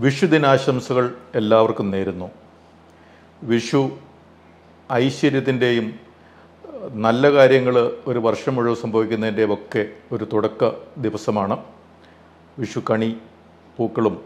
വിഷുദിനാശംസകൾ എല്ലാവർക്കും നേരുന്നു വിഷു ഐശ്വര്യത്തിൻ്റെയും നല്ല കാര്യങ്ങൾ ഒരു വർഷം മുഴുവൻ സംഭവിക്കുന്നതിൻ്റെയും ഒക്കെ ഒരു തുടക്ക ദിവസമാണ് വിഷു കണി പൂക്കളും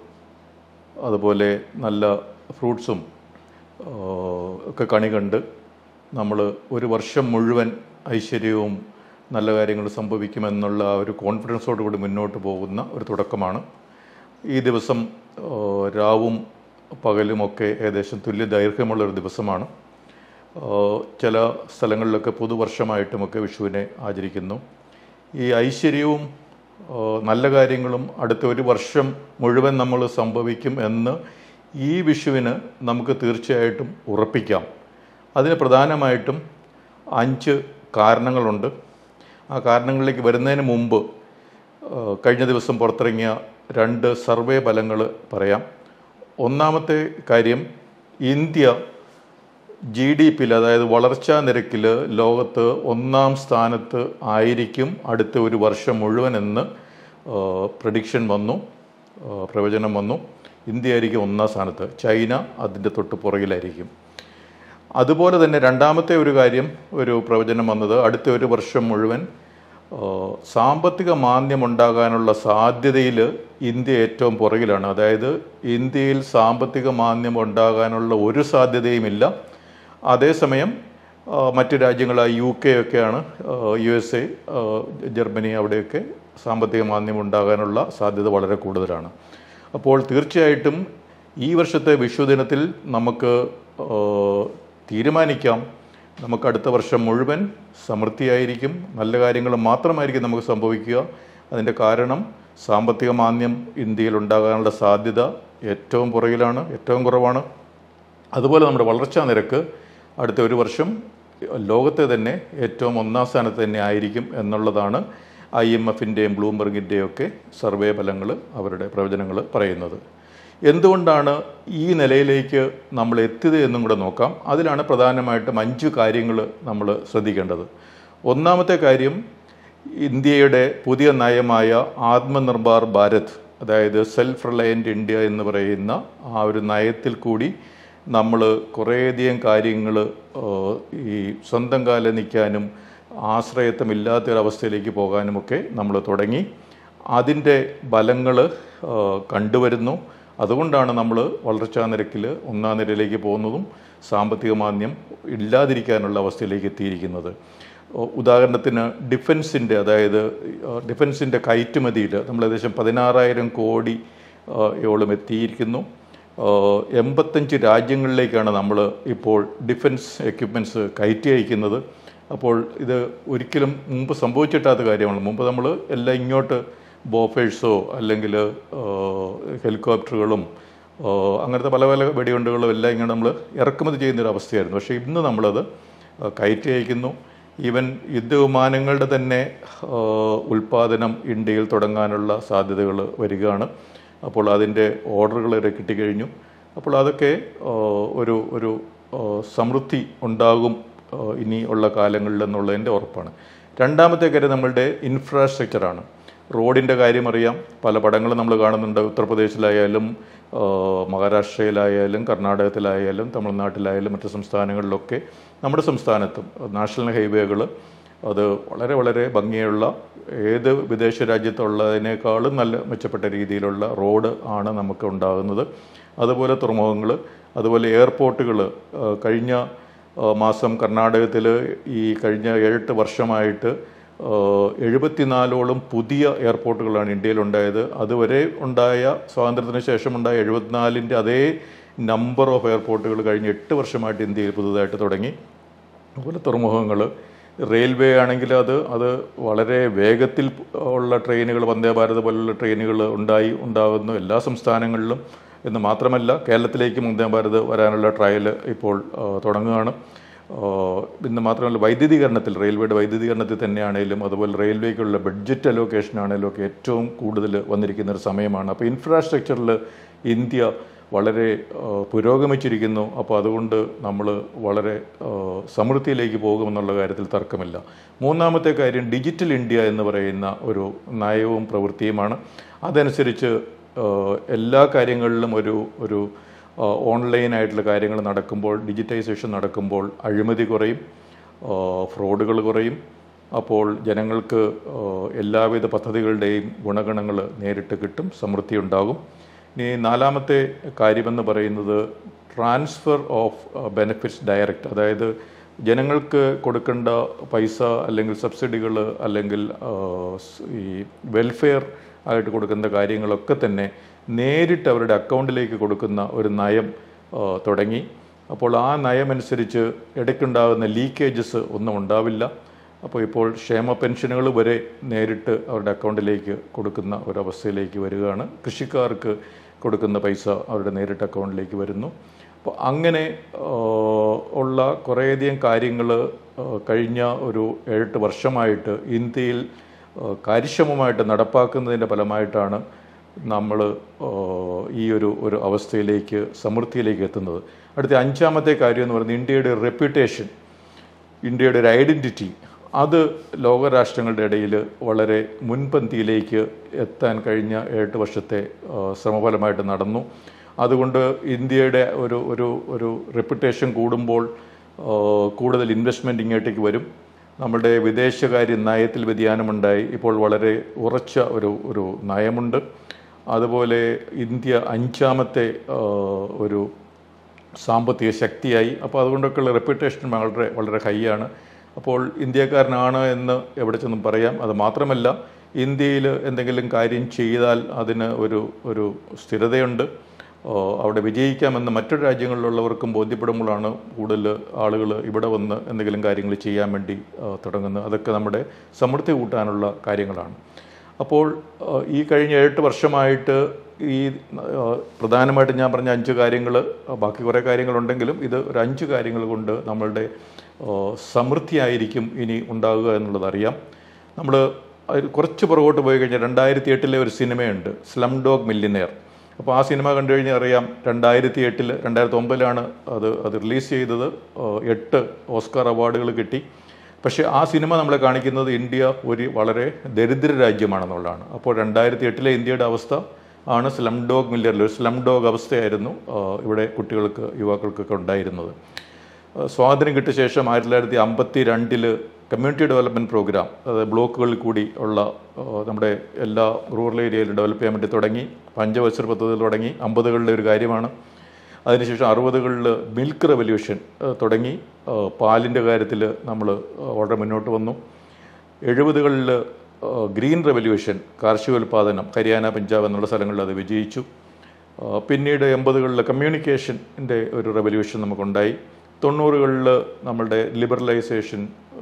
അതുപോലെ നല്ല ഫ്രൂട്ട്സും ആ, ഒക്കെ കണി കണ്ട് നമ്മൾ ഒരു വർഷം മുഴുവൻ ഐശ്വര്യവും നല്ല കാര്യങ്ങൾ സംഭവിക്കുമെന്നുള്ള ആ ഒരു കോൺഫിഡൻസോട് കൂടി മുന്നോട്ട് പോകുന്ന ഒരു തുടക്കമാണ് ഈ ദിവസം ആ, രാവും പകലുമൊക്കെ ഏകദേശം തുല്യ ദൈർഘ്യമുള്ള ഒരു ദിവസമാണ് ആ, ചില സ്ഥലങ്ങളിലൊക്കെ പുതുവർഷമായിട്ടുമൊക്കെ വിഷുവിനെ ആചരിക്കുന്നു ഈ ഐശ്വര്യവും ആ, നല്ല കാര്യങ്ങളും അടുത്ത ഒരു വർഷം മുഴുവൻ നമ്മൾ സംഭവിക്കും എന്ന് ഈ വിഷുവിന് നമുക്ക് തീർച്ചയായിട്ടും ഉറപ്പിക്കാം അതിന് പ്രധാനമായിട്ടും അഞ്ച് കാരണങ്ങളുണ്ട് ആ കാരണങ്ങളിലേക്ക് വരുന്നതിന് മുമ്പ് ആ, കഴിഞ്ഞ ദിവസം പുറത്തിറങ്ങിയ രണ്ട് സർവേ ഫലങ്ങൾ പറയാം ഒന്നാമത്തെ കാര്യം ഇന്ത്യ ജി ഡി പിയിൽ അതായത് വളർച്ചാ നിരക്കിൽ ലോകത്ത് ഒന്നാം സ്ഥാനത്ത് ആയിരിക്കും അടുത്ത ഒരു വർഷം മുഴുവൻ എന്ന് പ്രഡിക്ഷൻ വന്നു ആ, പ്രവചനം വന്നു ഇന്ത്യ ആയിരിക്കും ഒന്നാം സ്ഥാനത്ത് ചൈന അതിൻ്റെ തൊട്ട് പുറകിലായിരിക്കും അതുപോലെ തന്നെ രണ്ടാമത്തെ ഒരു കാര്യം ഒരു പ്രവചനം വന്നത് അടുത്ത ഒരു വർഷം മുഴുവൻ ആ, സാമ്പത്തിക മാന്ദ്യം ഉണ്ടാകാനുള്ള സാധ്യതയിൽ ഇന്ത്യ ഏറ്റവും പുറകിലാണ് അതായത് ഇന്ത്യയിൽ സാമ്പത്തിക മാന്ദ്യം ഉണ്ടാകാനുള്ള ഒരു സാധ്യതയുമില്ല അതേസമയം ആ, മറ്റു രാജ്യങ്ങളായ യു കെ ഒക്കെയാണ് യു എസ് എ ജർമ്മനി അവിടെയൊക്കെ സാമ്പത്തിക മാന്ദ്യം ഉണ്ടാകാനുള്ള സാധ്യത വളരെ കൂടുതലാണ് അപ്പോൾ തീർച്ചയായിട്ടും ഈ വർഷത്തെ വിഷുദിനത്തിൽ നമുക്ക് ആ, തീരുമാനിക്കാം നമുക്ക് അടുത്ത വർഷം മുഴുവൻ സമൃദ്ധിയായിരിക്കും നല്ല കാര്യങ്ങൾ മാത്രമായിരിക്കും നമുക്ക് സംഭവിക്കുക അതിൻ്റെ കാരണം സാമ്പത്തിക മാന്ദ്യം ഇന്ത്യയിൽ ഉണ്ടാകാനുള്ള സാധ്യത ഏറ്റവും പുറകിലാണ് ഏറ്റവും കുറവാണ് അതുപോലെ നമ്മുടെ വളർച്ചാ നിരക്ക് അടുത്ത ഒരു വർഷം ലോകത്തെ തന്നെ ഏറ്റവും ഒന്നാം സ്ഥാനത്ത് തന്നെ ആയിരിക്കും എന്നുള്ളതാണ് ഐ എം എഫിൻ്റെയും ബ്ലൂംബർഗിൻ്റെയും ഒക്കെ സർവേ ഫലങ്ങൾ അവരുടെ പ്രവചനങ്ങൾ പറയുന്നത് എന്തുകൊണ്ടാണ് ഈ നിലയിലേക്ക് നമ്മൾ എത്തിയത് എന്നും കൂടെ നോക്കാം അതിലാണ് പ്രധാനമായിട്ടും അഞ്ച് കാര്യങ്ങൾ നമ്മൾ ശ്രദ്ധിക്കേണ്ടത് ഒന്നാമത്തെ കാര്യം ഇന്ത്യയുടെ പുതിയ നയമായ ആത്മനിർഭർ ഭാരത് അതായത് സെൽഫ് റിലയൻറ്റ് ഇന്ത്യ എന്ന് പറയുന്ന ആ ഒരു നയത്തിൽ കൂടി നമ്മൾ കുറേയധികം കാര്യങ്ങൾ ഈ സ്വന്തം കാലം നിൽക്കാനും ആശ്രയത്വമില്ലാത്ത ഒരവസ്ഥയിലേക്ക് പോകാനുമൊക്കെ നമ്മൾ തുടങ്ങി അതിൻ്റെ ഫലങ്ങൾ കണ്ടുവരുന്നു അതുകൊണ്ടാണ് നമ്മൾ വളർച്ചാ നിരക്കിൽ ഒന്നാം നിരയിലേക്ക് പോകുന്നതും സാമ്പത്തിക മാന്ദ്യം ഇല്ലാതിരിക്കാനുള്ള അവസ്ഥയിലേക്ക് എത്തിയിരിക്കുന്നത് ഉ- ഉദാഹരണത്തിന് ഡിഫൻസിൻ്റെ അതായത് ഡിഫൻസിൻ്റെ കയറ്റുമതിയിൽ നമ്മൾ ഏകദേശം പതിനാറായിരം കോടി ആ, യോളം എത്തിയിരിക്കുന്നു ആ, എൺപത്തഞ്ച് രാജ്യങ്ങളിലേക്കാണ് നമ്മൾ ഇപ്പോൾ ഡിഫൻസ് എക്യുപ്മെൻറ്റ്സ് കയറ്റി അയക്കുന്നത് അപ്പോൾ ഇത് ഒരിക്കലും മുമ്പ് സംഭവിച്ചിട്ടാത്ത കാര്യമാണ് മുമ്പ് നമ്മൾ എല്ലാം ഇങ്ങോട്ട് ബോഫേഴ്സോ അല്ലെങ്കിൽ ഹെലികോപ്റ്ററുകളും ആ, അങ്ങനത്തെ പല പല വെടിയുണ്ടുകളും എല്ലാം ഇങ്ങനെ നമ്മൾ ഇറക്കുമതി ചെയ്യുന്ന ഒരു അവസ്ഥയായിരുന്നു പക്ഷേ ഇന്ന് നമ്മളത് ആ, കയറ്റി അയക്കുന്നു ഈവൻ യുദ്ധവിമാനങ്ങളുടെ തന്നെ ആ, ഉൽപ്പാദനം ഇന്ത്യയിൽ തുടങ്ങാനുള്ള സാധ്യതകൾ വരികയാണ് അപ്പോൾ അതിൻ്റെ ഓർഡറുകൾ കിട്ടിക്കഴിഞ്ഞു അപ്പോൾ അതൊക്കെ ആ, ഒരു ഒരു ആ, സമൃദ്ധി ഉണ്ടാകും ആ, ഇനി ഉള്ള കാലങ്ങളിൽ എന്നുള്ളതിൻ്റെ ഉറപ്പാണ് രണ്ടാമത്തെ കാര്യം നമ്മളുടെ ഇൻഫ്രാസ്ട്രക്ചറാണ് റോഡിൻ്റെ കാര്യം അറിയാം പല പടങ്ങളും നമ്മൾ കാണുന്നുണ്ട് ഉത്തർപ്രദേശിലായാലും ആ, മഹാരാഷ്ട്രയിലായാലും കർണാടകത്തിലായാലും തമിഴ്നാട്ടിലായാലും മറ്റ് സംസ്ഥാനങ്ങളിലൊക്കെ നമ്മുടെ സംസ്ഥാനത്തും നാഷണൽ ഹൈവേകൾ അത് വളരെ വളരെ ഭംഗിയുള്ള ഏത് വിദേശ രാജ്യത്തുള്ളതിനേക്കാളും നല്ല മെച്ചപ്പെട്ട രീതിയിലുള്ള റോഡ് ആണ് നമുക്ക് ഉണ്ടാകുന്നത് അതുപോലെ തുറമുഖങ്ങൾ അതുപോലെ എയർപോർട്ടുകൾ കഴിഞ്ഞ ആ, മാസം കർണാടകത്തിൽ ഈ കഴിഞ്ഞ ഏഴെട്ട് വർഷമായിട്ട് ആ, എഴുപത്തിനാലോളം പുതിയ എയർപോർട്ടുകളാണ് ഇന്ത്യയിലുണ്ടായത് അതുവരെ ഉണ്ടായ സ്വാതന്ത്ര്യത്തിന് ശേഷം ഉണ്ടായ എഴുപത്തിനാലിൻ്റെ അതേ നമ്പർ ഓഫ് എയർപോർട്ടുകൾ കഴിഞ്ഞ എട്ട് വർഷമായിട്ട് ഇന്ത്യയിൽ പുതുതായിട്ട് തുടങ്ങി അതുപോലെ തുറമുഖങ്ങൾ റെയിൽവേ ആണെങ്കിൽ അത് അത് വളരെ വേഗത്തിൽ ഉള്ള ട്രെയിനുകൾ വന്ദേ ഭാരത് പോലുള്ള ട്രെയിനുകൾ ഉണ്ടായി ഉണ്ടാകുന്നു എല്ലാ സംസ്ഥാനങ്ങളിലും എന്ന് മാത്രമല്ല കേരളത്തിലേക്കും വന്ദേ ഭാരത് വരാനുള്ള ട്രയൽ ഇപ്പോൾ ആ, തുടങ്ങുകയാണ് ആ, ഇന്ന് മാത്രമല്ല വൈദ്യുതീകരണത്തിൽ റെയിൽവേയുടെ വൈദ്യുതീകരണത്തിൽ തന്നെയാണെങ്കിലും അതുപോലെ റെയിൽവേക്കുള്ള ബഡ്ജറ്റ് അലോക്കേഷൻ ആണെങ്കിലും ഒക്കെ ഏറ്റവും കൂടുതൽ വന്നിരിക്കുന്ന ഒരു സമയമാണ് അപ്പോൾ ഇൻഫ്രാസ്ട്രക്ചറിൽ ഇന്ത്യ വളരെ ആ, പുരോഗമിച്ചിരിക്കുന്നു അപ്പോൾ അതുകൊണ്ട് നമ്മൾ വളരെ ആ, സമൃദ്ധിയിലേക്ക് പോകുമെന്നുള്ള കാര്യത്തിൽ തർക്കമില്ല മൂന്നാമത്തെ കാര്യം ഡിജിറ്റൽ ഇന്ത്യ എന്ന് പറയുന്ന ഒരു നയവും പ്രവൃത്തിയുമാണ് അതനുസരിച്ച് ഏഹ്, എല്ലാ കാര്യങ്ങളിലും ഒരു ഒരു ഓൺലൈനായിട്ടുള്ള കാര്യങ്ങൾ നടക്കുമ്പോൾ ഡിജിറ്റൈസേഷൻ നടക്കുമ്പോൾ അഴിമതി കുറയും ഫ്രോഡുകൾ കുറയും അപ്പോൾ ജനങ്ങൾക്ക് ഏഹ്, എല്ലാവിധ പദ്ധതികളുടെയും ഗുണഗണങ്ങൾ നേരിട്ട് കിട്ടും സമൃദ്ധി ഉണ്ടാകും ഇനി നാലാമത്തെ കാര്യമെന്ന് പറയുന്നത് ട്രാൻസ്ഫർ ഓഫ് ബെനിഫിറ്റ്സ് ഡയറക്റ്റ് അതായത് ജനങ്ങൾക്ക് കൊടുക്കേണ്ട പൈസ അല്ലെങ്കിൽ സബ്സിഡികൾ അല്ലെങ്കിൽ ആ, സ് ഈ വെൽഫെയർ ആയിട്ട് കൊടുക്കുന്ന കാര്യങ്ങളൊക്കെ തന്നെ നേരിട്ട് അവരുടെ അക്കൗണ്ടിലേക്ക് കൊടുക്കുന്ന ഒരു നയം ആ, തുടങ്ങി അപ്പോൾ ആ നയമനുസരിച്ച് ഇടയ്ക്കുണ്ടാകുന്ന ലീക്കേജസ് ഒന്നും ഉണ്ടാവില്ല അപ്പോൾ ഇപ്പോൾ ക്ഷേമ പെൻഷനുകൾ വരെ നേരിട്ട് അവരുടെ അക്കൗണ്ടിലേക്ക് കൊടുക്കുന്ന ഒരവസ്ഥയിലേക്ക് വരികയാണ് കൃഷിക്കാർക്ക് കൊടുക്കുന്ന പൈസ അവരുടെ നേരിട്ട് അക്കൗണ്ടിലേക്ക് വരുന്നു അപ്പോൾ അങ്ങനെ ആ, ഉള്ള കുറേയധികം കാര്യങ്ങൾ കഴിഞ്ഞ ഒരു ഏഴെട്ട് വർഷമായിട്ട് ഇന്ത്യയിൽ ആ, കാര്യക്ഷമമായിട്ട് നടപ്പാക്കുന്നതിൻ്റെ ഫലമായിട്ടാണ് നമ്മൾ ഈ ഒരു ഒരു അവസ്ഥയിലേക്ക് സമൃദ്ധിയിലേക്ക് എത്തുന്നത് അടുത്ത അഞ്ചാമത്തെ കാര്യം എന്ന് പറയുന്നത് ഇന്ത്യയുടെ റെപ്യൂട്ടേഷൻ ഇന്ത്യയുടെ ഒരു ഐഡൻറ്റിറ്റി അത് ലോകരാഷ്ട്രങ്ങളുടെ ഇടയിൽ വളരെ മുൻപന്തിയിലേക്ക് എത്താൻ കഴിഞ്ഞ എട്ട് വർഷത്തെ ആ, ശ്രമഫലമായിട്ട് നടന്നു അതുകൊണ്ട് ഇന്ത്യയുടെ ഒരു ഒരു ഒരു റെപ്യൂട്ടേഷൻ കൂടുമ്പോൾ ആ, കൂടുതൽ ഇൻവെസ്റ്റ്മെൻറ്റ് ഇങ്ങോട്ടേക്ക് വരും നമ്മുടെ വിദേശകാര്യ നയത്തിൽ വ്യതിയാനമുണ്ടായി ഇപ്പോൾ വളരെ ഉറച്ച ഒരു ഒരു നയമുണ്ട് അതുപോലെ ഇന്ത്യ അഞ്ചാമത്തെ ആ, ഒരു സാമ്പത്തിക ശക്തിയായി അപ്പോൾ അതുകൊണ്ടൊക്കെയുള്ള റെപ്യൂട്ടേഷൻ വളരെ വളരെ ഹൈ ആണ് അപ്പോൾ ഇന്ത്യക്കാരനാണ് എന്ന് എവിടെ ചെന്നും പറയാം അത് മാത്രമല്ല ഇന്ത്യയിൽ എന്തെങ്കിലും കാര്യം ചെയ്താൽ അതിന് ഒരു ഒരു സ്ഥിരതയുണ്ട് ഓ, അവിടെ വിജയിക്കാമെന്ന് മറ്റു രാജ്യങ്ങളിലുള്ളവർക്കും ബോധ്യപ്പെടുമ്പോഴാണ് കൂടുതൽ ആളുകൾ ഇവിടെ വന്ന് എന്തെങ്കിലും കാര്യങ്ങൾ ചെയ്യാൻ വേണ്ടി ആ, തുടങ്ങുന്നത് അതൊക്കെ നമ്മുടെ സമൃദ്ധി കൂട്ടാനുള്ള കാര്യങ്ങളാണ് അപ്പോൾ ആ, ഈ കഴിഞ്ഞ എട്ട് വർഷമായിട്ട് ഈ ആ, പ്രധാനമായിട്ടും ഞാൻ പറഞ്ഞ അഞ്ച് കാര്യങ്ങൾ ബാക്കി കുറേ കാര്യങ്ങളുണ്ടെങ്കിലും ഇത് ഒരു അഞ്ച് കാര്യങ്ങൾ കൊണ്ട് നമ്മളുടെ ആ, സമൃദ്ധിയായിരിക്കും ഇനി ഉണ്ടാകുക എന്നുള്ളത് അറിയാം നമ്മൾ കുറച്ച് പുറകോട്ട് പോയി കഴിഞ്ഞാൽ രണ്ടായിരത്തി എട്ടിലെ ഒരു സിനിമയുണ്ട് സ്ലം ഡോഗ് മില്ലിനെയർ അപ്പോൾ ആ സിനിമ കണ്ടു കഴിഞ്ഞാൽ അറിയാം രണ്ടായിരത്തി എട്ടിൽ രണ്ടായിരത്തി ഒമ്പതിലാണ് അത് അത് റിലീസ് ചെയ്തത് ആ, എട്ട് ഓസ്കാർ അവാർഡുകൾ കിട്ടി പക്ഷേ ആ സിനിമ നമ്മളെ കാണിക്കുന്നത് ഇന്ത്യ ഒരു വളരെ ദരിദ്ര രാജ്യമാണെന്നുള്ളതാണ് അപ്പോൾ രണ്ടായിരത്തി എട്ടിലെ ഇന്ത്യയുടെ അവസ്ഥ ആണ് സ്ലം ഡോഗ് മില്ലറിൽ ഒരു സ്ലം ഡോഗ് അവസ്ഥയായിരുന്നു ആ, ഇവിടെ കുട്ടികൾക്ക് യുവാക്കൾക്കൊക്കെ ഉണ്ടായിരുന്നത് ആ, സ്വാതന്ത്ര്യം കിട്ടിയ ശേഷം ആയിരത്തി തൊള്ളായിരത്തി അമ്പത്തി രണ്ടില് കമ്മ്യൂണിറ്റി ഡെവലപ്മെൻറ്റ് പ്രോഗ്രാം അതായത് ബ്ലോക്കുകളിൽ കൂടി ഉള്ള ആ, നമ്മുടെ എല്ലാ റൂറൽ ഏരിയയിലും ഡെവലപ്പ് ചെയ്യാൻ വേണ്ടി തുടങ്ങി പഞ്ചവത്സര പദ്ധതികൾ തുടങ്ങി അമ്പതുകളിലെ ഒരു കാര്യമാണ് അതിനുശേഷം അറുപതുകളിൽ മിൽക്ക് റെവല്യൂഷൻ ആ, തുടങ്ങി ആ, പാലിൻ്റെ കാര്യത്തിൽ നമ്മൾ വളരെ മുന്നോട്ട് വന്നു എഴുപതുകളിൽ ഗ്രീൻ റെവല്യൂഷൻ കാർഷികോൽപാദനം ഹരിയാന പഞ്ചാബ് എന്നുള്ള സ്ഥലങ്ങളിൽ അത് വിജയിച്ചു ആ, പിന്നീട് എൺപതുകളിൽ കമ്മ്യൂണിക്കേഷൻ്റെ ഒരു റെവല്യൂഷൻ നമുക്കുണ്ടായി തൊണ്ണൂറുകളിൽ നമ്മളുടെ ലിബറലൈസേഷൻ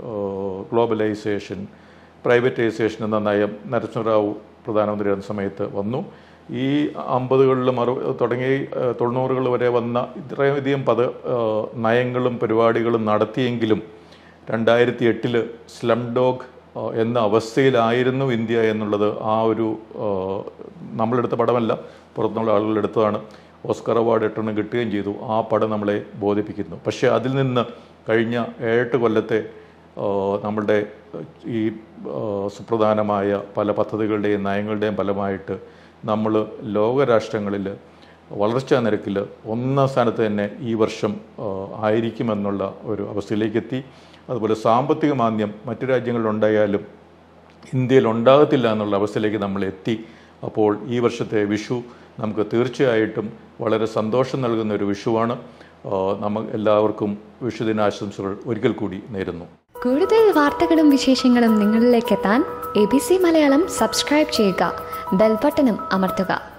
ഗ്ലോബലൈസേഷൻ പ്രൈവറ്റൈസേഷൻ എന്ന നയം നരസിംഹറാവു പ്രധാനമന്ത്രിയായിരുന്ന സമയത്ത് വന്നു ഈ അമ്പതുകളിലും അറു തുടങ്ങി ആ, തൊണ്ണൂറുകൾ വരെ വന്ന ഇത്രയധികം പദ ആ, നയങ്ങളും പരിപാടികളും നടത്തിയെങ്കിലും രണ്ടായിരത്തി എട്ടില് സ്ലം ഡോഗ് ആ, എന്ന അവസ്ഥയിലായിരുന്നു ഇന്ത്യ എന്നുള്ളത് ആ ഒരു ആ, നമ്മളെടുത്ത പടമല്ല പുറത്തുനിന്നുള്ള ആളുകൾ എടുത്തതാണ് ഓസ്കർ അവാർഡ് എട്ടെണ്ണം കിട്ടുകയും ചെയ്തു ആ പടം നമ്മളെ ബോധിപ്പിക്കുന്നു പക്ഷേ അതിൽ നിന്ന് കഴിഞ്ഞ ഏഴെട്ട് കൊല്ലത്തെ ആ, നമ്മളുടെ ഈ ആ, സുപ്രധാനമായ പല പദ്ധതികളുടെയും നയങ്ങളുടെയും ഫലമായിട്ട് നമ്മൾ ലോകരാഷ്ട്രങ്ങളിൽ വളർച്ചാ നിരക്കിൽ ഒന്നാം സ്ഥാനത്ത് തന്നെ ഈ വർഷം ആ, ആയിരിക്കുമെന്നുള്ള ഒരു അവസ്ഥയിലേക്ക് എത്തി അതുപോലെ സാമ്പത്തിക മാന്ദ്യം മറ്റു രാജ്യങ്ങളിലുണ്ടായാലും ഇന്ത്യയിൽ ഉണ്ടാകത്തില്ല എന്നുള്ള അവസ്ഥയിലേക്ക് നമ്മൾ എത്തി അപ്പോൾ ഈ വർഷത്തെ വിഷു നമുക്ക് തീർച്ചയായിട്ടും വളരെ സന്തോഷം നൽകുന്ന ഒരു വിഷുവാണ് ആ, നമ്മ എല്ലാവർക്കും വിഷുദിനാശംസകൾ ഒരിക്കൽ കൂടി നേരുന്നു കൂടുതൽ വാർത്തകളും വിശേഷങ്ങളും നിങ്ങളിലേക്ക് എത്താൻ A B C Malayalam subscribe ചെയ്യുക ബെൽബട്ടനും അമർത്തുക